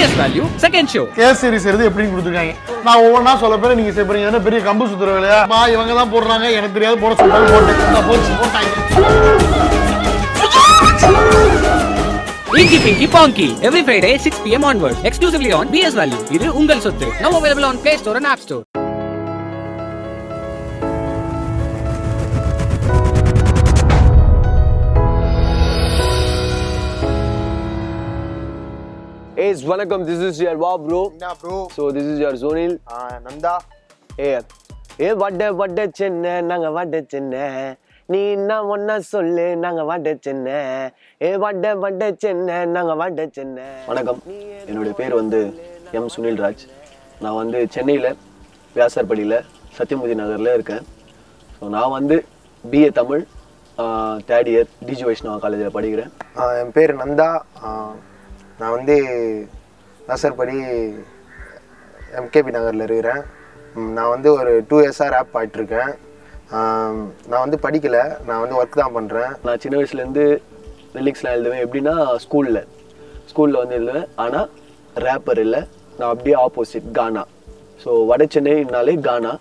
PS value second show kesari செய்யறது எப்படின்னு கொடுத்துருக்காங்க நான் ஒவ்வொன்றா சொல்ல பேர் நீங்க செய்யறீங்க என்ன பெரிய கம்பு சுத்துற வேலையா மா இவங்க தான் போடுறாங்க எனக்கு தெரியாது போட சொல்றாங்க போட்டேன் நான் போச்சு போட்டாங்க inky pinky ponky every Friday six PM onward exclusively on BS value இது உங்கள் சொத்து now available on Play Store and App Store Hey, வணக்கம் this is your wow bro. என்ன bro So this is your Zonil. Nanda ஏ ஏ வட வட சென்னை நாங்க வட சென்னை நீ என்ன ஒன்னா சொல்லு நாங்க வட சென்னை ஏ வட வட சென்னை நாங்க வட சென்னை வணக்கம் என்னுடைய பேர் வந்து எம் சுனில் ராஜ் நான் வந்து சென்னையில் வியாசார்படியில் சத்யமூர்த்தி நகரில் இருக்கேன் ஸோ நான் வந்து BA Tamil third year DG Vaishnava காலேஜில் படிக்கிறேன் ஆஹ் என் பேர் நந்தா ஆஹ் நான் வந்து நசர்படி எம்கேபி நகரில் இருக்கிறேன் ம், நான் வந்து ஒரு டூ இயர்ஸாக ரேப் பாடிட்டுருக்கேன் நான் வந்து படிக்கலை நான் வந்து ஒர்க் தான் பண்ணுறேன் நான் சின்ன வயசுலேருந்து லிரிக்ஸ்லாம் எழுதுவேன் எப்படின்னா ஸ்கூலில் ஸ்கூலில் வந்து எழுதுவேன் ஆனால் ரேப்பர் இல்லை நான் அப்படியே ஆப்போசிட் கானா ஸோ வட சென்னைனாலே கானா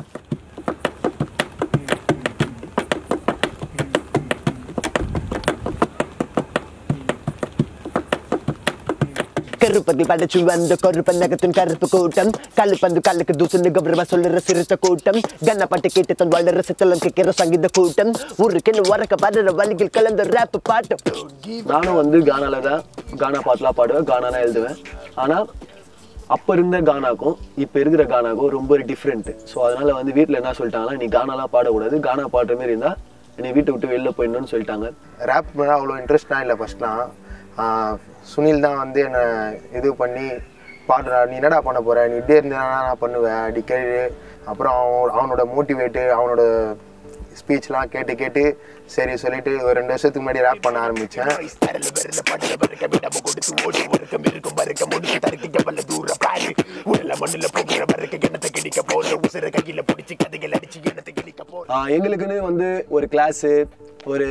கருப்பதி படைச்சு வந்த கொருப்ப நகத்தின் கருப்பு கூட்டம் கல்லுப்பந்து கல்லுக்கு தூசு கௌரவ சொல்லுற சிறுத்த கூட்டம் கண்ணப்பட்டு கேட்டு தன் வளர சித்தலம் கேட்கிற சங்கீத கூட்டம் ஊருக்குன்னு உறக்க வர்ற வழியில் கலந்த ரேப் பாட்டு நானும் வந்து கானால தான் கானா பாட்டுலாம் பாடுவேன் கானா தான் எழுதுவேன் ஆனால் அப்போ இருந்த கானாக்கும் இப்போ இருக்கிற கானாக்கும் ரொம்ப டிஃப்ரெண்ட் ஸோ அதனால வந்து வீட்டில் என்ன சொல்லிட்டாங்கன்னா நீ கானாலாம் பாடக்கூடாது கானா பாடுற மாதிரி இருந்தால் நீ வீட்டை விட்டு வெளில போயிடணும்னு சொல்லிட்டாங்க ரேப் மேலே அவ்வளோ இன்ட்ரெஸ்ட்லாம் இல்லை ஃபஸ்ட்லாம் சுனில் தான் வந்து என்னை இது பண்ணி பாடுறா நீ என்னடா பண்ண போற நீ இப்படியே இருந்தா நான் பண்ணுவேன் அப்படி கேட்டு அப்புறம் அவன் அவனோட மோட்டிவேட்டு அவனோட ஸ்பீச்லாம் கேட்டு கேட்டு சரி சொல்லிட்டு ஒரு ரெண்டு வருஷத்துக்கு முன்னாடி ரேப் பண்ண ஆரம்பித்தேன் ஆஹ் எங்களுக்குன்னு வந்து ஒரு கிளாஸு ஒரு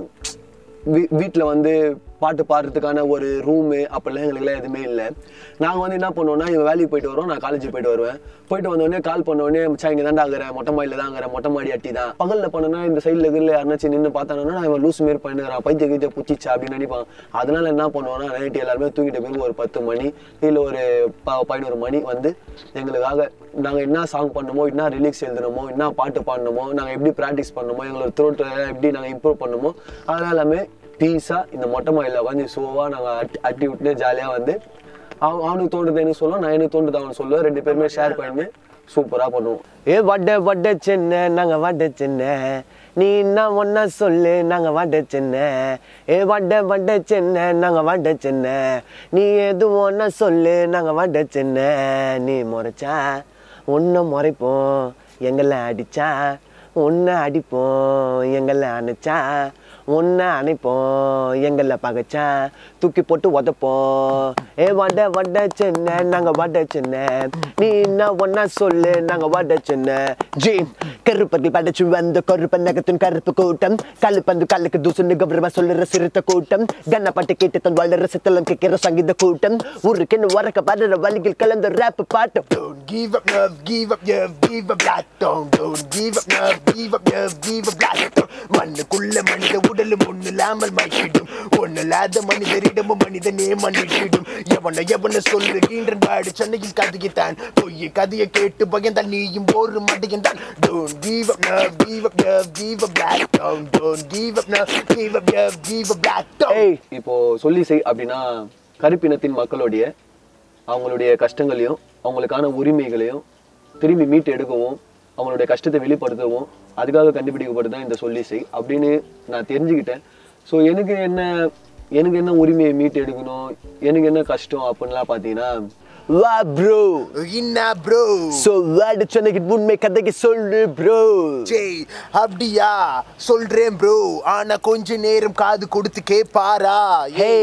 வீட்டில் வந்து பாட்டு பாடுறதுக்கான ஒரு ரூமு அப்படிலாம் எங்களுக்குலாம் எதுவுமே இல்லை நாங்கள் வந்து என்ன பண்ணுவோம்னா இவன் வேலைக்கு போயிட்டு வரோம் நான் காலேஜ் போயிட்டு வருவேன் போயிட்டு வந்தோடனே கால் பண்ண உடனே மச்சான் இங்கே தான்டா ஆகுறேன் மொட்டை மாடியில் தான் ஆகுறேன் மொட்டை மாடி அட்டி தான் பகலில் பண்ணனா இந்த சைடில் இருக்கிற யாருனாச்சும் நின்று பார்த்தானா நான் இவன் லூஸ் மாரி பண்ணிடுறான் பைத்திய கீத்திய புச்சிச்சா அப்படின்னு நினைப்பான் அதனால என்ன பண்ணுவோம்னா நைட்டு எல்லாருமே தூங்கிட்ட பிறகு ஒரு பத்து மணி இல்லை ஒரு ப பதினோரு மணி வந்து எங்களுக்காக நாங்கள் என்ன சாங் பண்ணணுமோ என்ன ரிலீக்ஸ் எழுதணுமோ என்ன பாட்டு பாடணுமோ நாங்கள் எப்படி ப்ராக்டிஸ் பண்ணணுமோ எங்களோட த்ரோட்டை எப்படி நாங்கள் இம்ப்ரூவ் பண்ணணுமோ அதெல்லாம் எல்லாமே பீஸாக இந்த மொட்டை மாடியில் உட்காந்து ஷோவாக நாங்கள் அட்டி அட்டி விட்டுட்டு ஜாலியாக வந்து அவன் அவனுக்கு தோன்றது எனக்கு சொல்லுவான் நான் எனக்கு தோன்றது அவனுக்கு சொல்லுவேன் ரெண்டு பேருமே ஷேர் பண்ணி சூப்பராக பண்ணுவோம் ஏ வட வட சென்னை நாங்கள் வட சென்னை நீ என்ன ஒன்னா சொல்லு நாங்கள் வட சென்னை ஏ வட வட சென்னை நாங்கள் வட சென்னை நீ எது ஒன்னா சொல்லு நாங்கள் வட சென்னை நீ முறைச்சா உன்னை முறைப்போம் எங்களை அடிச்சா உன்னை அடிப்போம் எங்களை அணைச்சா உன்னை அணைப்போம் எங்களை பகைச்சா தூக்கி போட்டு உதப்போம் ஏ வட வட சென்னை நாங்க வட சென்னை நீ என்ன ஒன்னா சொல்லு நாங்க வட சென்னை ஜி கருப்பதி படைச்சு வந்த கருப்ப நகத்தின் கருப்பு கூட்டம் கல்லுப்பந்து கல்லுக்கு தூசு கௌரவ சொல்லுற சிறுத்த கூட்டம் கண்ணப்பட்டு கேட்டு தன் வளர சித்தலம் கேட்கிற சங்கீத கூட்டம் ஊருக்குன்னு உறக்க வர்ற வழியில் கலந்த ரேப் பாட்டு Don't give up, love, give up, yeah, give up, black don't, don't give up, love, give up, yeah, give up, black don't. மண்ணுக்குள்ள மனித உடலும் ஒண்ணு இல்லாமல் மைக்கிடும் ஒண்ணு இல்லாத மனிதரிடமும் மனிதனே மன்னிக்கிடும் எவன எவன சொல்லுகின்ற பாடு சென்னையில் கதையத்தான் பொய்ய கதையை கேட்டு பயந்தால் நீயும் ஒரு மடையந்தான் Don't give up, love, give up, yeah, give up, black don't, don't give up, love, give up, yeah, give up, black don't. ஏய் இப்போ சொல்லி செய் அப்படின்னா கருப்பினத்தின் மக்களுடைய அவங்களுடைய கஷ்டங்களையும் அவங்களுக்கான உரிமைகளையும் திரும்பி மீட்டு எடுக்கவும் அவங்களுடைய கஷ்டத்தை வெளிப்படுத்தவும் அதுக்காக கண்டுபிடிக்கப்பட்டு தான் இந்த சொல்லி செய் அப்படின்னு நான் தெரிஞ்சுக்கிட்டேன் ஸோ எனக்கு என்ன எனக்கு என்ன உரிமையை மீட்டு எடுக்கணும் எனக்கு என்ன கஷ்டம் அப்படின்லாம் பார்த்தீங்கன்னா வா ப்ரோ என்ன bro ஸோ வேர்டு சொன்னக்கு உண்மை கதைக்கு சொல்லு ப்ரோ ஜெய் அப்படியா சொல்றேன் ப்ரோ ஆனா கொஞ்ச நேரம் காது கொடுத்து கேப்பாரா ஹேய்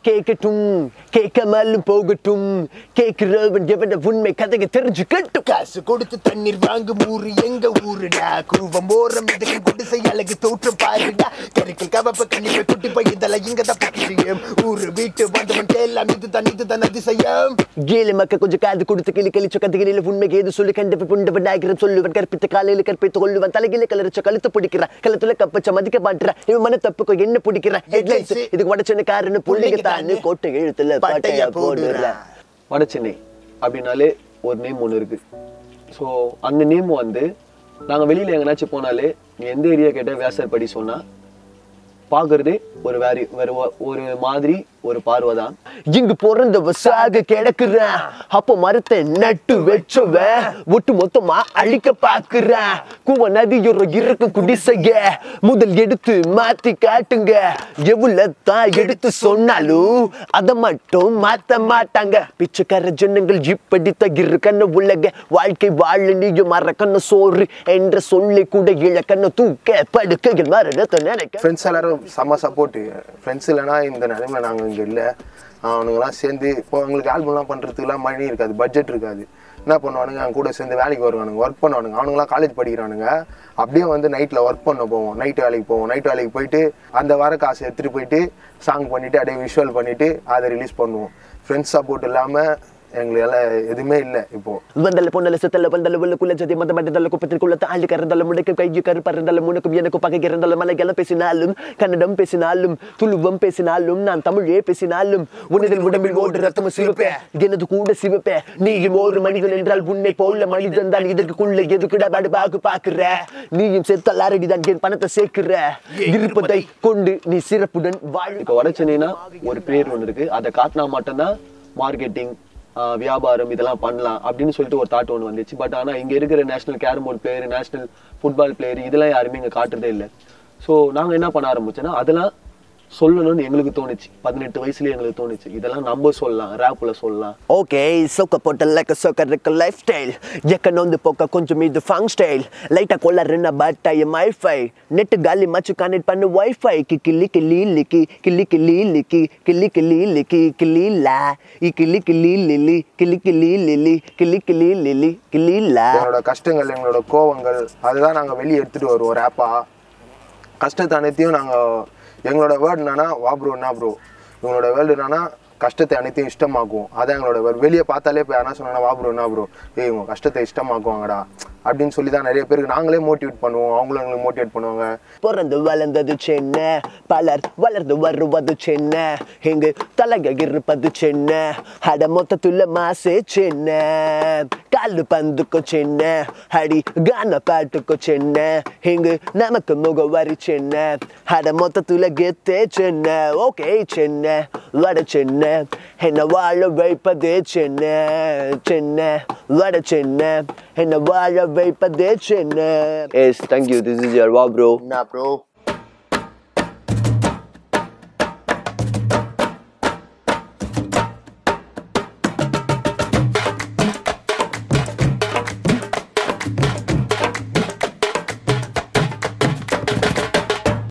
கேட்கட்டும் கேட்காமலும் போகட்டும் கேட்கிறவன் எவன உண்மை கதையை தெரிஞ்சுக்கட்டும் காசு கொடுத்து தண்ணீர் வாங்கும் ஊரு எங்க ஊருடா கூவம் ஓரம் இதுக்கு குடிசை அழகு தோற்றம் பாருடா கருக்கள் கவப்ப கண்ணிப்பை குட்டி போய் இதெல்லாம் இங்க தான் பக்கியம் ஊரு வீட்டு வந்தவன் கேலாம் இதுதான் இதுதான் அதிசயம் ஏழு மக்கள் கொஞ்சம் காது கொடுத்து கிளி கிழிச்ச கதைகளில் உண்மை ஏது சொல்லி கண்டு புண்டவன் நாயகரம் சொல்லுவன் கற்பித்த காலையில் கற்பித்து கொள்ளுவன் தலையில கலரிச்ச கழுத்து பிடிக்கிறான் கழுத்துல கப்பச்ச மதிக்க மாட்டான் இவன் மன தப்புக்கோ என்ன பிடிக்கிறான் ஹெட்லைன்ஸ் இதுக்கு வடச்சென்னை காரன்னு புள்ளிங்க தானு கோட்டை எழுத்துல பாட்டையா போடுற வடச்சென்னை அப்படின்னாலே ஒரு நேம் ஒன்று இருக்கு ஸோ அந்த நேம் வந்து நாங்கள் வெளியில் எங்கேனாச்சும் போனாலே நீ எந்த ஏரியா கேட்டால் வியாசர் படி சொன்னா பாக்குறது ஒரு வேறு வேற ஒ- ஒரு மாதிரி ஒரு பார்வை தான் இங்கு பிறந்தவ சாக கிடக்குறேன் அப்ப மரத்தை நட்டு வச்சவன் ஒட்டு மொத்தமா அழிக்க பாக்குறேன் கூவ நதியொரு இருக்கு குடிசைய முதல் எடுத்து மாத்தி காட்டுங்க எவ்வளவு தான் எடுத்து சொன்னாலும் அதை மட்டும் மாத்த மாட்டாங்க பிச்சைக்கார ஜனங்கள் இப்படித்தான் இருக்கன்னு உலக வாழ்க்கை வாழ நீயும் மறக்கணும் சோறு என்ற சொல்லி கூட இழக்கணும் தூக்க படுக்கைகள் மரணத்தை நினைக்க ஃப்ரெண்ட்ஸ் எல்லாரும் செம்ம சப்போர்ட்டு ஃப்ரெண்ட்ஸ் இல்லைனா இந்த நிலைமை நாங்கள் இங்கே இல்லை அவனுங்கெல்லாம் சேர்ந்து இப்போ எங்களுக்கு ஆல்பம்லாம் பண்ணுறதுக்குலாம் மணி இருக்காது பட்ஜெட் இருக்காது என்ன பண்ணுவானுங்க அவங்க கூட சேர்ந்து வேலைக்கு வருவானுங்க ஒர்க் பண்ணுவானுங்க அவனுங்களாம் காலேஜ் படிக்கிறானுங்க அப்படியே வந்து நைட்டில் ஒர்க் பண்ண போவோம் நைட் வேலைக்கு போவோம் நைட் வேலைக்கு போயிட்டு அந்த வர காசை எடுத்துகிட்டு போயிட்டு சாங் பண்ணிவிட்டு அப்படியே விஷுவல் பண்ணிவிட்டு அதை ரிலீஸ் பண்ணுவோம் ஃப்ரெண்ட்ஸ் சப்போர்ட் இல்லாமல் எங்களுக்கு எல்லாம் எதுவுமே இல்லை இப்போது வந்தல பொன்னல சுத்தல வந்தல உள்ளுக்குள்ள ஜதி மத மட்டதல குப்பத்திற்குள்ள தாண்டி கறந்தல முடக்கு கையு கரு பறந்தல முனக்கும் எனக்கு பகை இறந்தல மலையெல்லாம் பேசினாலும் கன்னடம் பேசினாலும் துளுவம் பேசினாலும் நான் தமிழே பேசினாலும் உனதில் உடம்பில் ஓடு ரத்தம் சிவப்பே எனது கூட சிவப்பே நீயும் ஒரு மனிதன் என்றால் உன்னை போல மனிதன் தான் இதற்குள்ள எதுக்குடா பாடு பாக்கு பாக்குற நீயும் செத்தல் அரடி தான் என் பணத்தை சேர்க்கிற இருப்பதை கொண்டு நீ சிறப்புடன் வாழ் இப்போ வட சென்னைனா ஒரு பேர் ஒன்று இருக்கு அதை காட்டினா மட்டும்தான் மார்க்கெட்டிங் ஆஹ் வியாபாரம் இதெல்லாம் பண்ணலாம் அப்படின்னு சொல்லிட்டு ஒரு தாட் ஒன்று வந்துச்சு பட் ஆனால் இங்கே இருக்கிற national carrom board player national football player இதெல்லாம் யாருமே இங்கே காட்டுறதே இல்லை ஸோ நாங்கள் என்ன பண்ண ஆரம்பிச்சோன்னா அதெல்லாம் சொல்லணும்னு எங்களுக்கு தோணுச்சு பதினெட்டு வயசுலயே எங்களுக்கு தோணுச்சு இதெல்லாம் நம்ம சொல்லலாம் ரேப்ல சொல்லலாம் ஓகே சொக்க போட்ட லைக் சொக்க இருக்க லைஃப் ஸ்டைல் எக்கன் வந்து போக்க கொஞ்சம் இது ஃபங் ஸ்டைல் லைட்டா கொள்ளறன பட் ஐ மைஃபை நெட் காலி மச்சு கனெக்ட் பண்ணு வைஃபை கி கிள்ளி கிள்ளி லிக்கி கிள்ளி கிள்ளி லிக்கி கிள்ளி கிள்ளி லிக்கி கிள்ளி லா இ கிள்ளி கிள்ளி லிலி கிள்ளி கிள்ளி லிலி கிள்ளி கிள்ளி லிலி கிள்ளி லா எங்களோட கஷ்டங்கள் எங்களோட கோவங்கள் அதுதான் நாங்கள் வெளியே எடுத்துகிட்டு வருவோம் ரேப்பா கஷ்டத்தை அனைத்தையும் நாங்கள் எங்களோட வேர்டு என்னன்னா வா ப்ரோ என்ன ப்ரோ இவங்களோட வேர்டு என்னன்னா கஷ்டத்தை அனைத்தையும் இஷ்டமாக்குவோம் அதான் எங்களோட word. வெளியே பார்த்தாலே இப்போ யாரா சொன்னா வா ப்ரோ என்ன ப்ரோ ஏய் இவங்க கஷ்டத்தை இஷ்டமாக்குவாங்கடா அப்படின்னு சொல்லி தான் நிறைய பேருக்கு நாங்களே மோட்டிவேட் பண்ணுவோம் அவங்களும் எங்களுக்கு மோட்டிவேட் பண்ணுவாங்க பிறந்து வளர்ந்தது சென்னை பலர் வளர்ந்து வருவது சென்னை இங்கு தலைக இருப்பது சென்னை அட மொத்தத்துல மாசே சென்னை காலு பந்துக்கு சென்னை அடி கான பாட்டுக்கு சென்னை இங்கு நமக்கு முகவரி சென்னை அட மொத்தத்துல கெத்தே சென்னை ஓகே சென்னை வட சென்னை என்ன வாழ வைப்பதே சென்னை சென்னை வட சென்னை என்ன வாழ வைப்பதே Chennai yes thank you this is your wow bro என்ன ப்ரோ